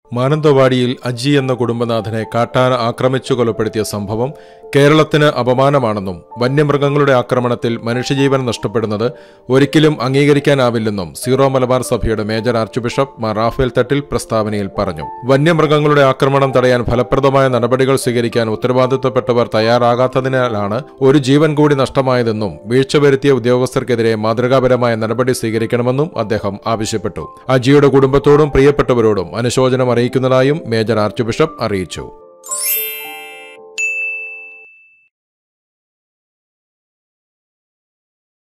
മാനന്തവാടിയിൽ അജി എന്ന കുടുംബനാഥനെ കാട്ടാന ആക്രമിച്ചു കൊലപ്പെടുത്തിയ സംഭവം കേരളത്തിന് അപമാനമാണെന്നും വന്യമൃഗങ്ങളുടെ ആക്രമണത്തിൽ മനുഷ്യജീവൻ നഷ്ടപ്പെടുന്നത് ഒരിക്കലും അംഗീകരിക്കാനാവില്ലെന്നും സീറോ മലബാർ സഭയുടെ major archbishop Mar Raphael Thattil പ്രസ്താവനയിൽ പറഞ്ഞു വന്യമൃഗങ്ങളുടെ ആക്രമണം തടയാൻ ഫലപ്രദമായ നടപടികൾ സ്വീകരിക്കാൻ ഉത്തരവാദിത്തപ്പെട്ടവർ തയ്യാറാകാത്തതിനാലാണ് ഒരു ജീവൻ കൂടി നഷ്ടമായതെന്നും വീഴ്ച വരുത്തിയ ഉദ്യോഗസ്ഥർക്കെതിരെ മാതൃകാപരമായ നടപടി സ്വീകരിക്കണമെന്നും അദ്ദേഹം ആവശ്യപ്പെട്ടു അജിയുടെ കുടുംബത്തോടും പ്രിയപ്പെട്ടവരോടും അനുശോചനം അറിയിക്കുന്നതായും മേജർ ആർച്ച് ബിഷപ്പ് അറിയിച്ചു